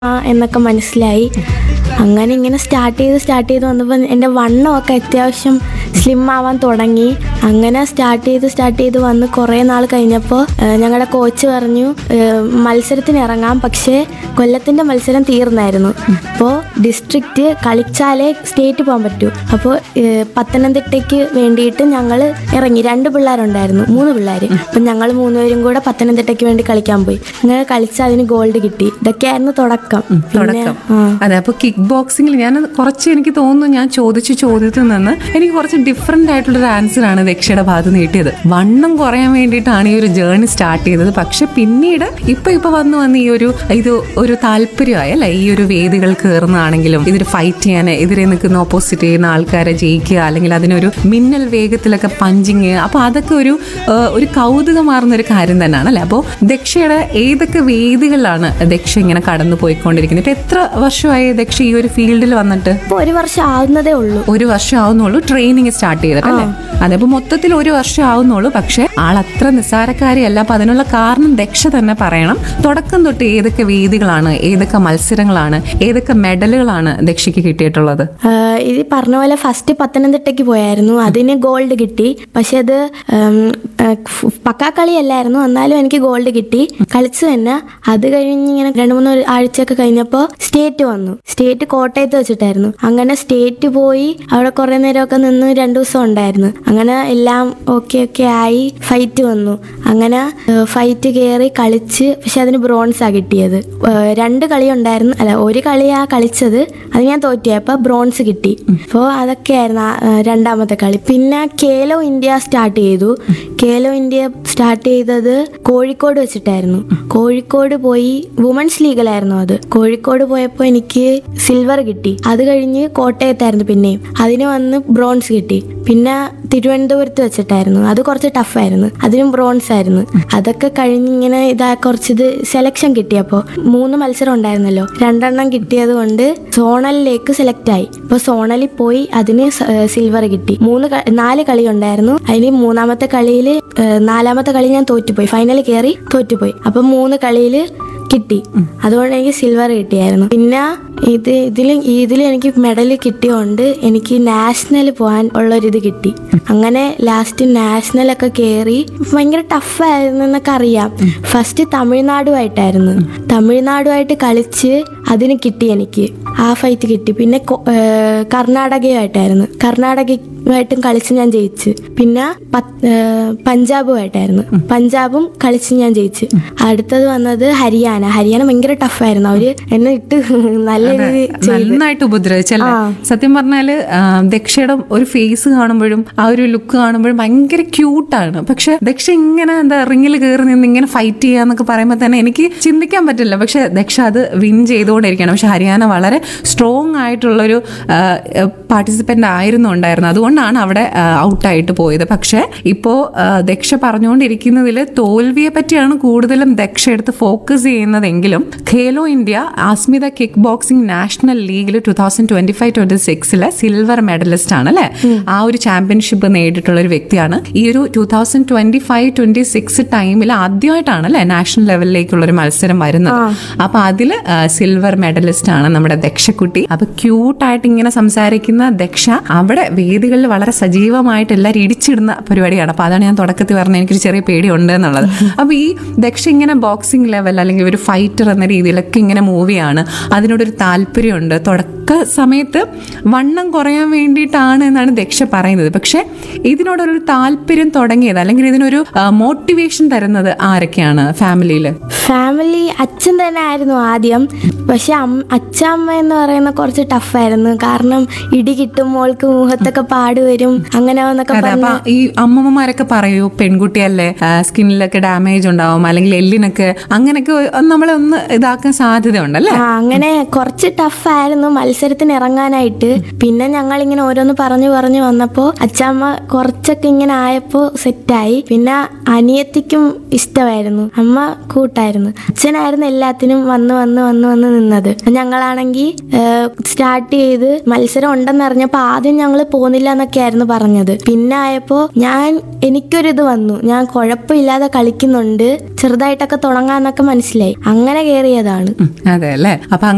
ആ എന്നൊക്കെ മനസ്സിലായി അങ്ങനെ ഇങ്ങനെ സ്റ്റാർട്ട് ചെയ്ത് സ്റ്റാർട്ട് ചെയ്ത് വന്നപ്പോൾ എൻ്റെ വണ്ണമൊക്കെ അത്യാവശ്യം സ്ലിം ആവാൻ തുടങ്ങി അങ്ങനെ സ്റ്റാർട്ട് ചെയ്ത് സ്റ്റാർട്ട് ചെയ്ത് വന്ന് കുറേ നാൾ കഴിഞ്ഞപ്പോൾ ഞങ്ങളുടെ കോച്ച് പറഞ്ഞു ഏഹ്, മത്സരത്തിന് ഇറങ്ങാം പക്ഷേ കൊല്ലത്തിൻ്റെ മത്സരം തീർന്നായിരുന്നു അപ്പോൾ ഡിസ്ട്രിക്റ്റ് കളിച്ചാലേ സ്റ്റേറ്റ് പോകാൻ പറ്റൂ അപ്പോൾ പത്തനംതിട്ടയ്ക്ക് വേണ്ടിയിട്ട് ഞങ്ങൾ ഇറങ്ങി രണ്ട് പിള്ളേരുണ്ടായിരുന്നു മൂന്ന് പിള്ളേർ അപ്പം ഞങ്ങൾ മൂന്നുപേരും കൂടെ പത്തനംതിട്ടയ്ക്ക് വേണ്ടി കളിക്കാൻ പോയി അങ്ങനെ കളിച്ച് അതിന് ഗോൾഡ് കിട്ടി ഇതൊക്കെയായിരുന്നു തുടക്കം പിന്നെ തുടക്കം ആ അതെ അപ്പൊ കിക്ക് ബോക്സിംഗിൽ ഞാൻ കുറച്ച് എനിക്ക് തോന്നുന്നു ഞാൻ ചോദിച്ച ചോദ്യത്തിൽ നിന്ന് എനിക്ക് കുറച്ച് ഡിഫറെന്റ് ആയിട്ടുള്ള ഒരു ആൻസർ ആണ് ദക്ഷയുടെ ഭാഗത്ത് നീട്ടിയത് വണ്ണം കുറയാൻ വേണ്ടിയിട്ടാണ് ഈ ഒരു ജേർണി സ്റ്റാർട്ട് ചെയ്തത് പക്ഷെ പിന്നീട് ഇപ്പൊ ഇപ്പൊ വന്നു വന്ന് ഈ ഒരു ഇത് ഒരു താല്പര്യമായി അല്ലെ ഈ ഒരു വേദികൾ കയറുന്നതാണെങ്കിലും ഇതിൽ ഫൈറ്റ് ചെയ്യാൻ എതിരെ നിൽക്കുന്ന ഓപ്പോസിറ്റ് ചെയ്യുന്ന ആൾക്കാരെ ജയിക്കുക അല്ലെങ്കിൽ അതിനൊരു മിന്നൽ വേഗത്തിലൊക്കെ പഞ്ചിങ് അപ്പൊ അതൊക്കെ ഒരു ആ, ഒരു കൗതുകമാർന്ന ഒരു കാര്യം തന്നെയാണ് അല്ലെ അപ്പോൾ ദക്ഷയുടെ ഏതൊക്കെ വേദികളിലാണ് ദക്ഷ ഇങ്ങനെ കടന്നു പോയിക്കൊണ്ടിരിക്കുന്നത് ഇപ്പൊ എത്ര വർഷമായി ദക്ഷ ഈ ഒരു ഫീൽഡിൽ വന്നിട്ട് ഇപ്പോൾ ഒരു വർഷം ആവുന്നതേ ഉള്ളൂ ഒരു വർഷം ആവുന്നുള്ളൂ ട്രെയിനിങ് സ്റ്റാർട്ട് ചെയ്തിട്ടല്ലേ അതെ അപ്പൊ മൊത്തത്തിൽ ഒരു വർഷം ആവുന്നുള്ളൂ പക്ഷെ ആൾ അത്ര നിസ്സാരക്കാരിയല്ല അപ്പൊ അതിനുള്ള കാരണം ദക്ഷ തന്നെ പറയണം തുടക്കം തൊട്ട് ഏതൊക്കെ വേദികളാണ് ഏതൊക്കെ മത്സരങ്ങളാണ് ഏതൊക്കെ മെഡലുകളാണ് ദക്ഷയ്ക്ക് കിട്ടിയിട്ടുള്ളത് ആഹ് ഇത് പറഞ്ഞ പോലെ ഫസ്റ്റ് പത്തനംതിട്ടയ്ക്ക് പോയായിരുന്നു അതിന് ഗോൾഡ് കിട്ടി പക്ഷെ അത് ഉം, ആഹ് ഫ് പക്കാ കളിയല്ലായിരുന്നു എന്നാലും എനിക്ക് ഗോൾഡ് കിട്ടി കളിച്ചു തന്നെ അത് കഴിഞ്ഞ് ഇങ്ങനെ രണ്ട് മൂന്ന് ആഴ്ചയൊക്കെ കഴിഞ്ഞപ്പോൾ സ്റ്റേറ്റ് വന്നു സ്റ്റേറ്റ് കോട്ടയത്ത് വെച്ചിട്ടായിരുന്നു അങ്ങനെ സ്റ്റേറ്റ് പോയി അവിടെ കുറേ നേരമൊക്കെ നിന്ന് രണ്ട് ദിവസം ഉണ്ടായിരുന്നു അങ്ങനെ എല്ലാം ഓക്കെ ഒക്കെ ആയി ഫൈറ്റ് വന്നു അങ്ങനെ ഫൈറ്റ് കയറി കളിച്ച് പക്ഷെ അതിന് ബ്രോൺസാ കിട്ടിയത് ഏഹ് രണ്ട് കളി ഉണ്ടായിരുന്നു അല്ല ഒരു കളിയാ കളിച്ചത് അത് ഞാൻ തോറ്റു അപ്പോൾ ബ്രോൺസ് കിട്ടി അപ്പോൾ അതൊക്കെയായിരുന്നു ആ, ഏഹ് രണ്ടാമത്തെ കളി പിന്നെ കേലോ ഇന്ത്യ സ്റ്റാർട്ട് ചെയ്തു കേലോ ഇന്ത്യ സ്റ്റാർട്ട് ചെയ്തത് കോഴിക്കോട് വെച്ചിട്ടായിരുന്നു കോഴിക്കോട് പോയി വുമൻസ് ലീഗിലായിരുന്നു അത് കോഴിക്കോട് പോയപ്പോൾ എനിക്ക് സിൽവർ കിട്ടി അത് കഴിഞ്ഞ് കോട്ടയത്തായിരുന്നു പിന്നെയും അതിന് വന്ന് ബ്രോൺസ് കിട്ടി പിന്നെ തിരുവനന്തപുരത്ത് വെച്ചിട്ടായിരുന്നു അത് കുറച്ച് ടഫായിരുന്നു അതിനും ബ്രോൺസ് ആയിരുന്നു അതൊക്കെ കഴിഞ്ഞ് ഇങ്ങനെ ഇതാ കുറച്ചിത് സെലക്ഷൻ കിട്ടിയപ്പോൾ മൂന്ന് മത്സരം ഉണ്ടായിരുന്നല്ലോ രണ്ടെണ്ണം കിട്ടിയത് കൊണ്ട് സോണലിലേക്ക് സെലക്ട് ആയി അപ്പോൾ സോണലിൽ പോയി അതിന് സിൽവർ കിട്ടി മൂന്ന് ക- നാല് കളി ഉണ്ടായിരുന്നു അതിന് മൂന്നാമത്തെ കളിയിൽ നാലാമത്തെ കളി ഞാൻ തോറ്റുപോയി ഫൈനൽ കയറി തോറ്റുപോയി അപ്പം മൂന്ന് കളിയിൽ കിട്ടി അതുകൊണ്ട് എനിക്ക് സിൽവർ കിട്ടിയായിരുന്നു പിന്നെ ഇത് ഇതിൽ ഇതിൽ എനിക്ക് മെഡൽ കിട്ടിയോണ്ട് എനിക്ക് നാഷണൽ പോകാൻ ഉള്ളൊരിത് കിട്ടി അങ്ങനെ ലാസ്റ്റ് നാഷണലൊക്കെ കയറി ഭയങ്കര ടഫായിരുന്നു എന്നൊക്കെ അറിയാം ഫസ്റ്റ് തമിഴ്നാടുമായിട്ടായിരുന്നു തമിഴ്നാടുമായിട്ട് കളിച്ച് അതിന് കിട്ടി എനിക്ക് ആ ഫൈറ്റ് കിട്ടി പിന്നെ കൊ- ഏർ കർണാടകയുമായിട്ടായിരുന്നു കർണാടകയുമായിട്ടും കളിച്ച് ഞാൻ ജയിച്ച് പിന്നെ പത്ത്- ഏർ പഞ്ചാബുമായിട്ടായിരുന്നു പഞ്ചാബും കളിച്ച് ഞാൻ ജയിച്ച് അടുത്തത് വന്നത് ഹരിയാന ഹരിയാന ഭയങ്കര ടഫായിരുന്നു അവര് എന്നെ ഇട്ട് നല്ല രീതിയിൽ ചെയ്ത് നന്നായിട്ട് ഉപദ്രവിച്ചല്ലേ ആ. സത്യം പറഞ്ഞാല് ആ, ദക്ഷയുടെ ഒരു ഫേസ് കാണുമ്പോഴും ആ ഒരു ലുക്ക് കാണുമ്പോഴും ഭയങ്കര ക്യൂട്ടാണ് പക്ഷെ ദക്ഷ ഇങ്ങനെ എന്താ റിങ്ങിൽ കയറി നിന്ന് ഇങ്ങനെ ഫൈറ്റ് ചെയ്യാന്നൊക്കെ പറയുമ്പോൾ തന്നെ എനിക്ക് ചിന്തിക്കാൻ പറ്റില്ല പക്ഷെ ദക്ഷ അത് വിൻ ചെയ്തുകൊണ്ടിരിക്കുകയാണ് പക്ഷെ ഹരിയാന വളരെ സ്ട്രോങ് ആയിട്ടുള്ളൊരു പാർട്ടിസിപ്പന്റ് ആയിരുന്നു ഉണ്ടായിരുന്നത് അതുകൊണ്ടാണ് അവിടെ ഔട്ടായിട്ട് പോയത് പക്ഷെ ഇപ്പോ ആ, ദക്ഷ പറഞ്ഞുകൊണ്ടിരിക്കുന്നതിൽ തോൽവിയെ പറ്റിയാണ് കൂടുതലും ദക്ഷ എടുത്ത് ഫോക്കസ് ചെയ്യുന്നതെങ്കിലും Khelo India Asmita kick boxing national ലീഗിൽ two thousand twenty five twenty സിക്സിലെ സിൽവർ മെഡലിസ്റ്റ് ആണ് അല്ലെ ആ ഒരു ചാമ്പ്യൻഷിപ്പ് നേടിയിട്ടുള്ള ഒരു വ്യക്തിയാണ് ഈ ഒരു two thousand twenty five twenty six ടൈമിൽ ആദ്യമായിട്ടാണ് അല്ലെ നാഷണൽ ലെവലിലേക്കുള്ള ഒരു മത്സരം വരുന്നത് അപ്പൊ അതില് സിൽവർ മെഡലിസ്റ്റ് ആണ് നമ്മുടെ ദക്ഷക്കുട്ടി അപ്പൊ ക്യൂട്ടായിട്ട് ഇങ്ങനെ സംസാരിക്കുന്ന ദക്ഷ അവിടെ വേദികളിൽ വളരെ സജീവമായിട്ട് എല്ലാവരും ഇടിച്ചിടുന്ന പരിപാടിയാണ് അപ്പൊ അതാണ് ഞാൻ തുടക്കത്തിൽ പറഞ്ഞത് എനിക്കൊരു ചെറിയ പേടിയുണ്ട് എന്നുള്ളത് അപ്പൊ ഈ ദക്ഷ ഇങ്ങനെ ബോക്സിംഗ് ലെവൽ അല്ലെങ്കിൽ ഒരു ഫൈറ്റർ എന്ന രീതിയിലൊക്കെ ഇങ്ങനെ മൂവിയാണ് അതിനോടൊരു താല്പര്യമുണ്ട് തുടക്ക സമയത്ത് വണ്ണം കുറയാൻ വേണ്ടിയിട്ടാണ് എന്നാണ് ദക്ഷ പറയുന്നത് പക്ഷെ ഇതിനോടൊരു താല്പര്യം തുടങ്ങിയത് അല്ലെങ്കിൽ ഇതിനൊരു മോട്ടിവേഷൻ തരുന്നത് ആരൊക്കെയാണ് ഫാമിലിയിൽ ഫാമിലി അച്ഛൻ തന്നെ ആയിരുന്നു ആദ്യം പക്ഷെ അം- അച്ഛമ്മ എന്ന് പറയുന്ന കുറച്ച് ടഫായിരുന്നു കാരണം ഇടി കിട്ടുമ്പോൾക്ക് മുഖത്തൊക്കെ പാട് വരും അങ്ങനെ എന്നൊക്കെ അതെ അപ്പൊ പറഞ്ഞ് ഈ അമ്മമ്മമാരൊക്കെ പറയൂ പെൺകുട്ടിയല്ലേ സ്കിന്നിലൊക്കെ ഡാമേജ് ഉണ്ടാവും അല്ലെങ്കിൽ എല്ലിനൊക്കെ അങ്ങനെയൊക്കെ നമ്മളെ ഒന്ന് ഇതാക്കാൻ സാധ്യതയുണ്ടല്ലേ ആ അങ്ങനെ കുറച്ച് ടഫായിരുന്നു മത്സരത്തിന് ഇറങ്ങാനായിട്ട് പിന്നെ ഞങ്ങൾ ഇങ്ങനെ ഓരോന്ന് പറഞ്ഞു പറഞ്ഞു വന്നപ്പോൾ അച്ഛമ്മ കുറച്ചൊക്കെ ഇങ്ങനെ ആയപ്പോൾ സെറ്റായി പിന്നെ അനിയത്തിക്കും ഇഷ്ടമായിരുന്നു അമ്മ കൂട്ടായിരുന്നു അച്ഛനായിരുന്നു എല്ലാത്തിനും വന്ന് വന്ന് വന്ന് വന്ന് നിന്നത് ഞങ്ങളാണെങ്കിൽ സ്റ്റാർട്ട് ചെയ്ത് മത്സരം ഉണ്ടെന്ന് അറിഞ്ഞപ്പോൾ ആദ്യം ഞങ്ങൾ പോകുന്നില്ല എന്നൊക്കെയായിരുന്നു പറഞ്ഞത് പിന്നെ ആയപ്പോൾ ഞാൻ എനിക്കൊരിത് വന്നു ഞാൻ കുഴപ്പമില്ലാതെ കളിക്കുന്നുണ്ട് ചെറുതായിട്ടൊക്കെ തുടങ്ങാന്നൊക്കെ മനസ്സിലായി അങ്ങനെ കയറിയതാണ് ഉം, അതെ അല്ലേ അപ്പൊ